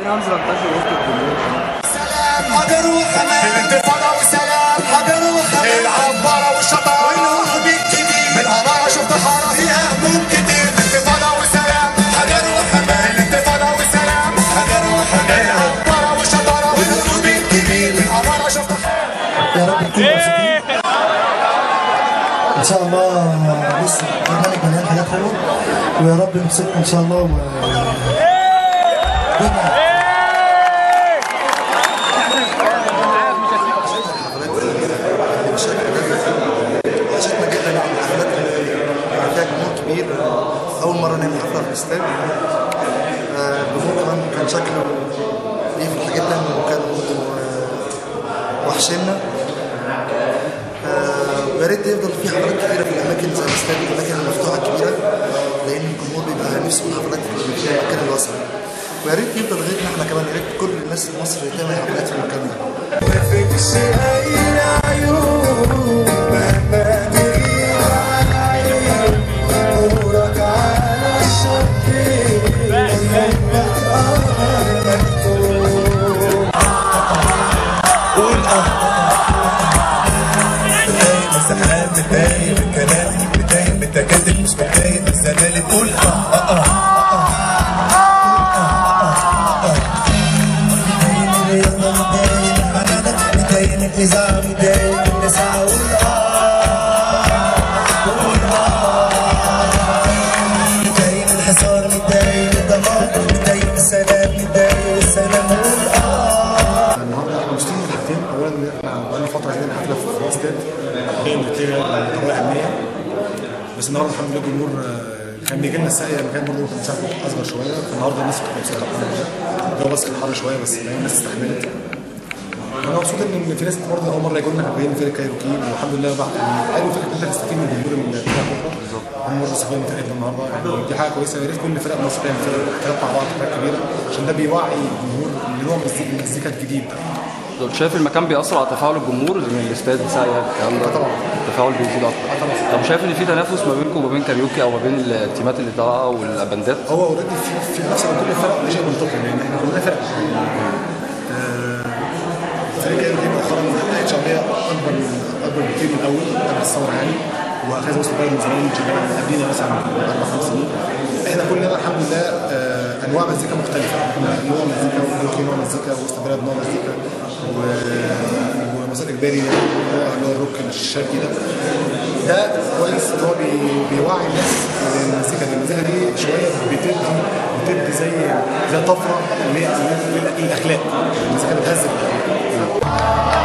انزل انتشر وسط الجمهور حضر وخمان الانتفاضة والسلام حضر وخمان العبارة والشطارة والنور بالكبير من الأمارة شفت حارة فيها هموم كتير الانتفاضة والسلام حضر وخمان الانتفاضة والسلام حضر وخمان العبارة والشطارة والنور بالكبير من الأمارة شفت حارة يا رب نكون مبسوطين ان شاء الله لسه برنامج مليان حاجات حلوه ويا رب نبسطكم ان شاء الله و... دنيا. وحشتنا جدا الحفلات اللي فيها جمهور كبير اول مره نعمل حفله في الاستاد آه، الجمهور كمان كان شكله يفرح جدا وكانوا آه، وحشنا آه، ويا ريت يفضل في حفلات كتيره في الاماكن زي الاستاد الاماكن المفتوحه الكبيره لان الجمهور بيبقى نفسه في الحفلات اللي في الاماكن الواسعه ويا ريت يفضل غيرنا احنا كمان يا ريت كل الناس في مصر تعمل حفلات في المكان ده مسحات متضايق من كلامي متضايق من التكاتك مش متضايق من الزمالك قول اه اه اه متضايق من الإذاعة متضايق من النساء قول متضايق من الحصار متضايق من الدمار متضايق من السلام متضايق من السلام قول النهارده احنا مبسوطين من حاجتين اولا ان احنا بقالنا فتره عايزين حفله في الاستاد هي اللي بتلاقي قضايا امنيه بس النهارده الحمد لله الجمهور آه، كان بيجي لنا الساقيه مكان برضه كان مساحته اصغر شويه فالنهارده الناس كانت مبسوطه الحمد لله الجو بس كان حر شويه بس باقي الناس استحملت انا مبسوط ان في ناس برضه اول مره يجوا لنا كانوا جايين فرقه كايروكي والحمد لله بقى يعني حلو فكره ان انت تستفيد من الجمهور من الفرقه بكره هم برضه استفادوا من فرقتنا النهارده يعني دي حاجه كويسه يا ريت كل فرق مصر تعمل فرق فرق مع بعض فرق كبيره عشان ده بيوعي الجمهور لنوع مزيكا المزيكا الجديد ده طب شايف المكان بيأثر على تفاعل الجمهور من الاستاد ساعة الكلام ده طبعا. التفاعل بيزيد اكتر طب شايف ان في تنافس ما بينكم وما بين كاريوكي او ما بين التيمات اللي طالعه والبندات هو اوريدي في في نفس كل الفرق ده شيء منطقي لان احنا كلنا فرق آه، فريق كايروكي مؤخرا حققت شعبيه اكبر من اكبر بكتير من الاول قبل الثوره يعني واخذ وسط البلد من زمان من شباب قبلينا مثلا اربع خمس سنين احنا كلنا الحمد لله آه، انواع مزيكا مختلفه احنا نوع مزيكا وكايروكي نوع مزيكا وسط البلد نوع مزيكا و- ومسار اجباري نوع اللي هو الروك الشرقي ده ده كويس ان هو بي- بيوعي الناس المزيكا دي المزيكا دي شويه بتدي بتدي زي زي طفره لل- لل- للاخلاق المزيكا بتهذب الأخلاق.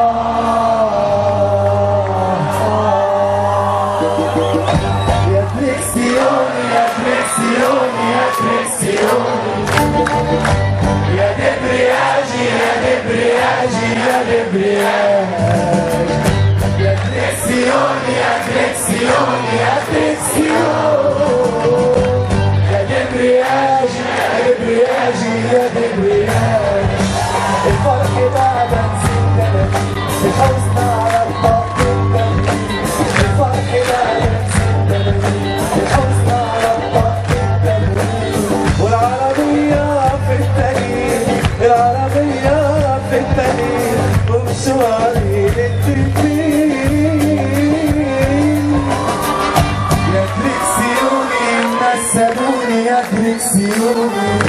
والعربية في التاريخ العربية في التاريخ ومشواري للتلفين يا دريكسيوني الناس سابوني يا دريكسيوني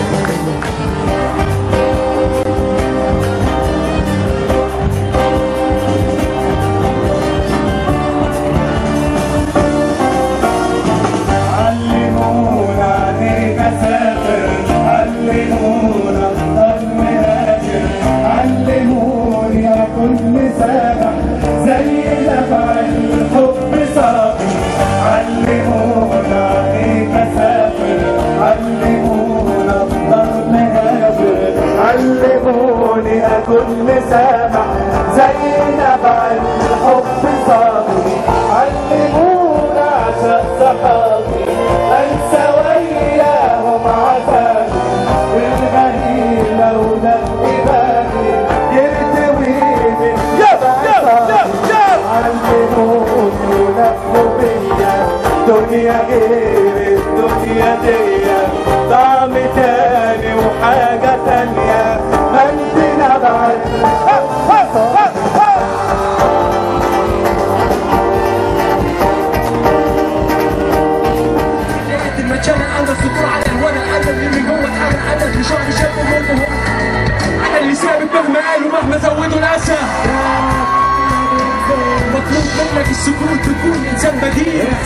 علمونا هيك اسافر علمونا افضل مهاجر علموني اكون سابح زي دفع الحب صافي علمونا هيك اسافر علمونا افضل مهاجر علموني اكون سابح زي دفع الحب صافي علمونا عشان صحابي انسى وياهم عذابي والغنيمه ودق بالي يرتويني علموني ولفوا بيا دنيا غير الدنيا دي طعم تاني وحاجة تانية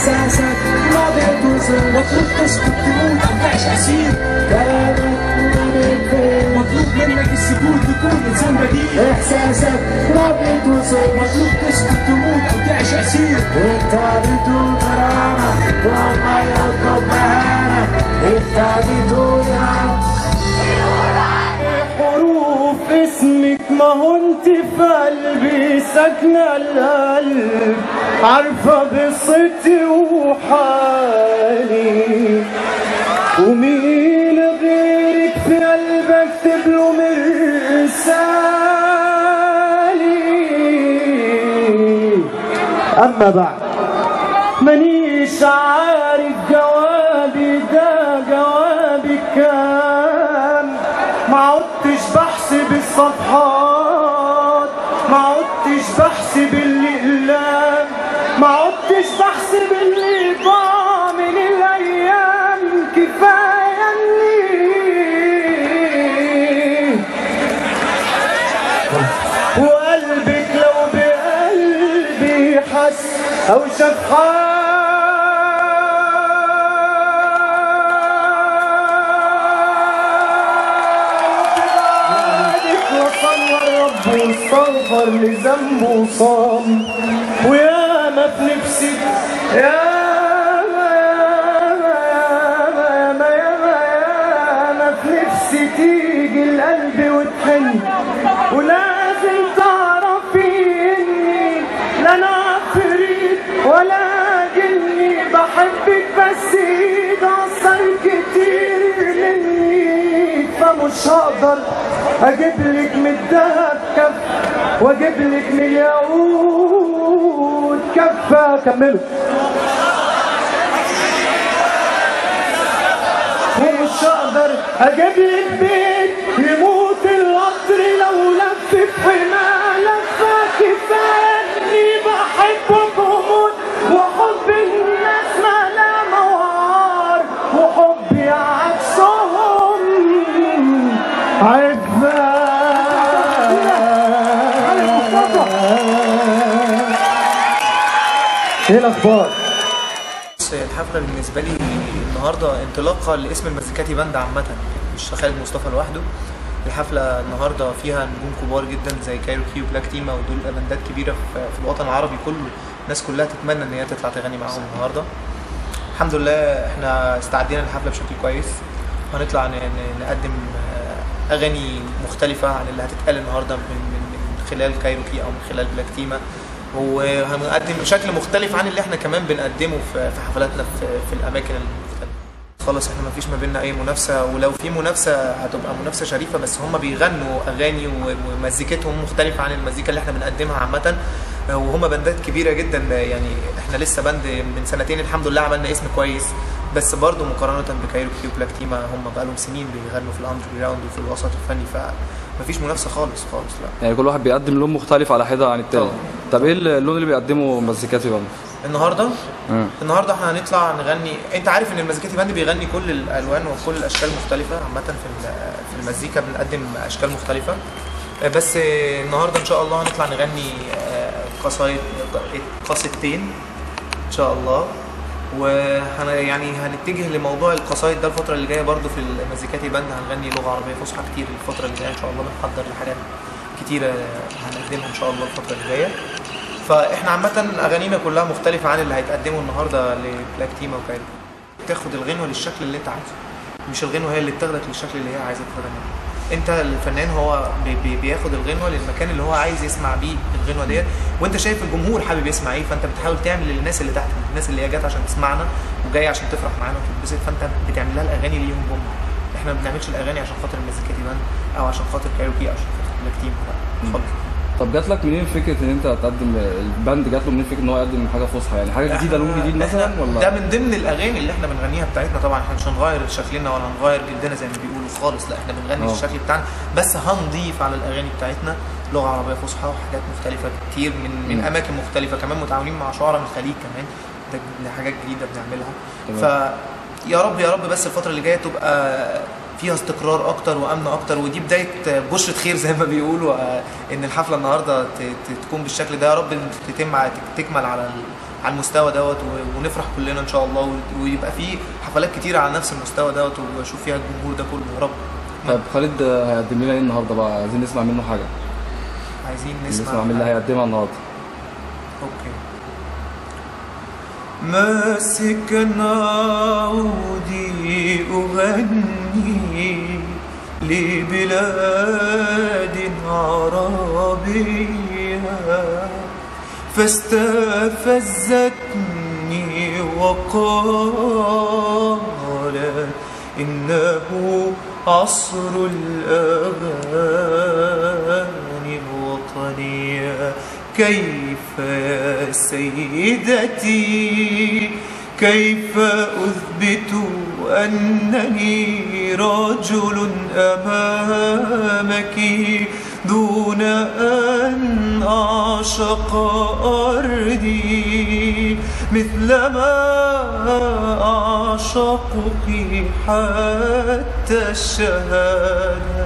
احساسك ما بيدوزن مطلوب تسكت تموت تعيش اسير كلامك مطلوب منك السكوت تكون انسان بديل احساسك ما بيدوزن مطلوب تسكت تموت وتعيش اسير انت بدون كرامه وما يطلب مهانه انت بدون رحمه حروف اسمك ما هو انت في قلبي ساكنة القلب عارفة قصتي وحالي ومين غيرك في قلبك اكتب له مرسالي اما بعد مانيش عارف جوابي ده جوابي كام ما عدتش بحسب الصفحات ما عدتش بحسب الاقلام ما عدتش بحسب اللي ضاع من الايام كفايه اني وقلبك لو بقلبي حس او شاف حالك وصور رب واستغفر لذنبه وصام ويا ما في نفسي يا ما يا ما يا ما يا ما يا ما في نفسي تيجي القلب وتحن ولازم تعرفي اني لا انا عفريت ولا جني بحبك بس ايد اثر كتير مني فمش هقدر اجيب لك من الدهب كف واجيب لك من الياقوت كفه كملوا ومش هقدر اجيب لك بيت يموت القطر لو لف في حماه لفه كفايه بحبه بغموض وحب الناس ملامه وعار وحبي عكسهم عفاه ايه الاخبار؟ بص، الحفله بالنسبه لي النهارده انطلاقه لاسم المزيكاتي باند عامه مش خالد مصطفى لوحده الحفله النهارده فيها نجوم كبار جدا زي كايروكي وبلاك تيما ودول باندات كبيره في في الوطن العربي كله الناس كلها تتمنى ان هي تطلع تغني معاهم النهارده الحمد لله احنا استعدينا للحفله بشكل كويس وهنطلع ن- ن- نقدم آه، اغاني مختلفه عن اللي هتتقال النهارده من من من خلال كايروكي او من خلال بلاك تيما وهنقدم بشكل مختلف عن اللي احنا كمان بنقدمه في في حفلاتنا في, في الاماكن المختلفه خلاص احنا ما فيش ما بيننا اي منافسه ولو في منافسه هتبقى منافسه شريفه بس هم بيغنوا اغاني و- ومزيكتهم مختلفه عن المزيكا اللي احنا بنقدمها عامه وهم باندات كبيره جدا يعني احنا لسه باند من سنتين الحمد لله عملنا اسم كويس بس برضه مقارنه بكايروكي وبلاك تيما هم بقالهم سنين بيغنوا في الاندر جراوند وفي الوسط الفني فمفيش منافسه خالص خالص لا يعني كل واحد بيقدم لون مختلف على حده عن التاني طبعا. طب ايه اللون اللي بيقدمه مزيكاتي باند؟ النهارده مم. النهارده احنا هنطلع نغني انت عارف ان المزيكاتي باند بيغني كل الالوان وكل الاشكال مختلفه عامه في ال- في المزيكا بنقدم اشكال مختلفه آه، بس آه، النهارده ان شاء الله هنطلع نغني آه، قصايد قصيدتين ان شاء الله وهن يعني هنتجه لموضوع القصايد ده الفتره اللي جايه برضو في المزيكاتي باند هنغني لغه عربيه فصحى كتير الفتره اللي جايه ان شاء الله بنحضر لحاجات كتيره هنقدمها ان شاء الله الفتره اللي جايه فاحنا عامه اغانينا كلها مختلفه عن اللي هيتقدموا النهارده لبلاك تيما وكايرو تاخد الغنوه للشكل اللي انت عايزه مش الغنوه هي اللي بتاخدك للشكل اللي هي عايزه تغنيه انت الفنان هو بي بي بياخد الغنوه للمكان اللي هو عايز يسمع بيه الغنوه ديت وانت شايف الجمهور حابب يسمع ايه فانت بتحاول تعمل للناس اللي تحت الناس اللي هي جت عشان تسمعنا وجايه عشان تفرح معانا وتتبسط فانت بتعمل لها الاغاني اللي ليهم هم احنا ما بنعملش الاغاني عشان خاطر المزيكاتي باند او عشان خاطر كايروكي او عشان خاطر بلاك تيم لا خالص طب جات لك منين فكره ان انت تقدم الباند جات له منين فكره ان هو يقدم حاجه فصحى يعني حاجه جديده لون جديد مثلا إحنا- ولا ده من ضمن الاغاني اللي احنا بنغنيها بتاعتنا طبعا احنا مش هنغير شكلنا ولا هنغير جلدنا زي ما بيقولوا خالص لا احنا بنغني آه. الشكل بتاعنا بس هنضيف على الاغاني بتاعتنا لغه عربيه فصحى وحاجات مختلفه كتير من من مم. اماكن مختلفه كمان متعاونين مع شعراء من الخليج كمان ده ده حاجات جديده بنعملها تمام. ف يا رب يا رب بس الفتره اللي جايه تبقى فيها استقرار اكتر وامن اكتر ودي بدايه بشره خير زي ما بيقولوا آه، ان الحفله النهارده ت- ت- تكون بالشكل ده يا رب تتم ع- تكمل على ال- على المستوى دوت و- ونفرح كلنا ان شاء الله و- ويبقى في حفلات كتيره على نفس المستوى دوت واشوف فيها الجمهور ده كله يا رب طيب خالد هيقدم لنا ايه النهارده بقى عايزين نسمع منه حاجه عايزين نسمع نسمع من اللي هيقدمها النهارده اوكي ماسك عودي أغني لبلاد عربية فاستفزتني وقالت إنه عصر الأغاني الوطنية كيف يا سيدتي كيف أثبت أنني رجل أمامك دون أن أعشق أرضي مثلما أعشقك حتى الشهادة